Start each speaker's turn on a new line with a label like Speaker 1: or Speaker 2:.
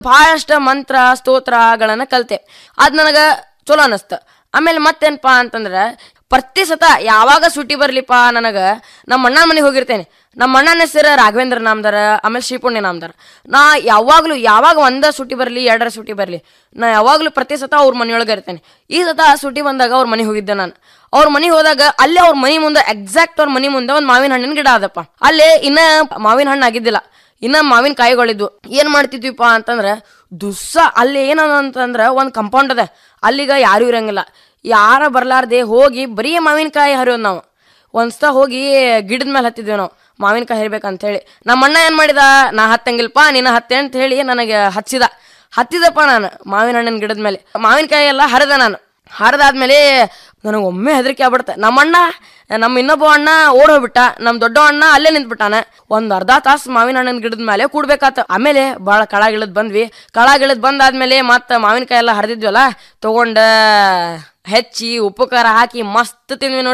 Speaker 1: ಬಹಳಷ್ಟ ಮಂತ್ರ ಸ್ತೋತ್ರಗಳನ್ನ ಕಲ್ತೆ ಅದ್ ನನಗ ಚಲೋ ಅನಸ್ತ ಆಮೇಲೆ ಮತ್ತೇನಪ್ಪಾ ಅಂತಂದ್ರ ಪ್ರತಿ ಸತ ಯಾವಾಗ ಸುಟಿ ಬರ್ಲಿಪ್ಪ ನನಗ ನಮ್ಮ ಅಣ್ಣನ ಮನೆಗೆ ಹೋಗಿರ್ತೇನೆ ನಮ್ಮ ಅಣ್ಣನ ಹೆಸರು ರಾಘವೇಂದ್ರ ನಾಮದಾರ ಆಮೇಲೆ ಶ್ರೀಪುಣ್ಯ ನಾಮದಾರ ನಾ ಯಾವಾಗ್ಲೂ ಯಾವಾಗ ಒಂದ ಸುಟಿ ಬರ್ಲಿ ಎರಡರ ಸುಟಿ ಬರ್ಲಿ ನಾ ಯಾವಾಗ್ಲೂ ಪ್ರತಿ ಸತ ಅವ್ರ ಮನೆಯೊಳಗೆ ಇರ್ತೇನೆ ಈ ಸತ ಸುಟಿ ಬಂದಾಗ ಅವ್ರ ಮನೆಗೆ ಹೋಗಿದ್ದೆ ನಾನು ಅವ್ರ ಮನೆಗೆ ಹೋದಾಗ ಅಲ್ಲೇ ಅವ್ರ ಮನೆ ಮುಂದೆ ಎಕ್ಸಾಕ್ಟ್ ಅವ್ರ ಮನೆ ಮುಂದೆ ಒಂದು ಮಾವಿನ ಹಣ್ಣಿನ ಗಿಡ ಅದಪ್ಪ ಅಲ್ಲೇ ಇನ್ನ ಮಾವಿನ ಹಣ್ಣು ಆಗಿದ್ದಿಲ್ಲ ಇನ್ನ ಮಾವಿನ ಕಾಯಿಗಳಿದ್ವು ಏನ್ ಮಾಡ್ತಿದ್ವಿಪ್ಪ ಅಂತಂದ್ರ ದುಸ್ಸ ಅಲ್ಲಿ ಏನದ ಅಂತಂದ್ರ ಒಂದ್ ಕಂಪೌಂಡ್ ಅದ ಅಲ್ಲಿಗ ಯಾರು ಇರಂಗಿಲ್ಲ ಯಾರ ಬರ್ಲಾರ್ದೆ ಹೋಗಿ ಬರೀ ಮಾವಿನಕಾಯಿ ಹರಿಯೋದು ನಾವು ಒಂದ್ಸತ ಹೋಗಿ ಗಿಡದ ಮೇಲೆ ಹತ್ತಿದ್ವಿ ನಾವು ಮಾವಿನಕಾಯಿ ಹರಿಬೇಕಂತ ಹೇಳಿ ನಮ್ಮ ಅಣ್ಣ ಏನ್ ಮಾಡಿದ ನಾ ಹತ್ತಂಗಿಲ್ಪ ನೀನ ಹತ್ತೆ ಅಂತ ಹೇಳಿ ನನಗೆ ಹಚ್ಚಿದ ಹತ್ತಿದಪ್ಪ ನಾನು ಮಾವಿನ ಹಣ್ಣಿನ ಗಿಡದ ಮೇಲೆ ಮಾವಿನಕಾಯಿ ಎಲ್ಲ ಹರಿದ ನಾನು ಹರಿದಾದ್ಮೇಲೆ ನನಗೆ ಒಮ್ಮೆ ಹೆದರಿಕೆ ಆಗ್ಬಿಡ್ತ ನಮ್ಮ ಅಣ್ಣ ನಮ್ಮ ಇನ್ನೊಬ್ಬ ಅಣ್ಣ ಓಡ್ ಹೋಗ್ಬಿಟ್ಟ ನಮ್ಮ ದೊಡ್ಡ ಅಣ್ಣ ಅಲ್ಲೇ ನಿಂತ್ಬಿಟ್ಟಾನ ಒಂದ್ ಅರ್ಧ ತಾಸು ಮಾವಿನ ಹಣ್ಣಿನ ಗಿಡದ ಮೇಲೆ ಕೂಡ್ಬೇಕಾತ ಆಮೇಲೆ ಭಾಳ ಕಳಗಿಳದ್ ಬಂದ್ವಿ ಕಳಗಿಳದ್ ಬಂದಾದ್ಮೇಲೆ ಮತ್ತೆ ಮಾವಿನಕಾಯಿ ಎಲ್ಲ ಹರಿದಿದ್ವಲ್ಲ ತಗೊಂಡ ಹೆಚ್ಚಿ ಉಪ್ಪು ಖಾರ ಹಾಕಿ ಮಸ್ತ್ ತಿಂದ್ವಿ ನೋಡಿ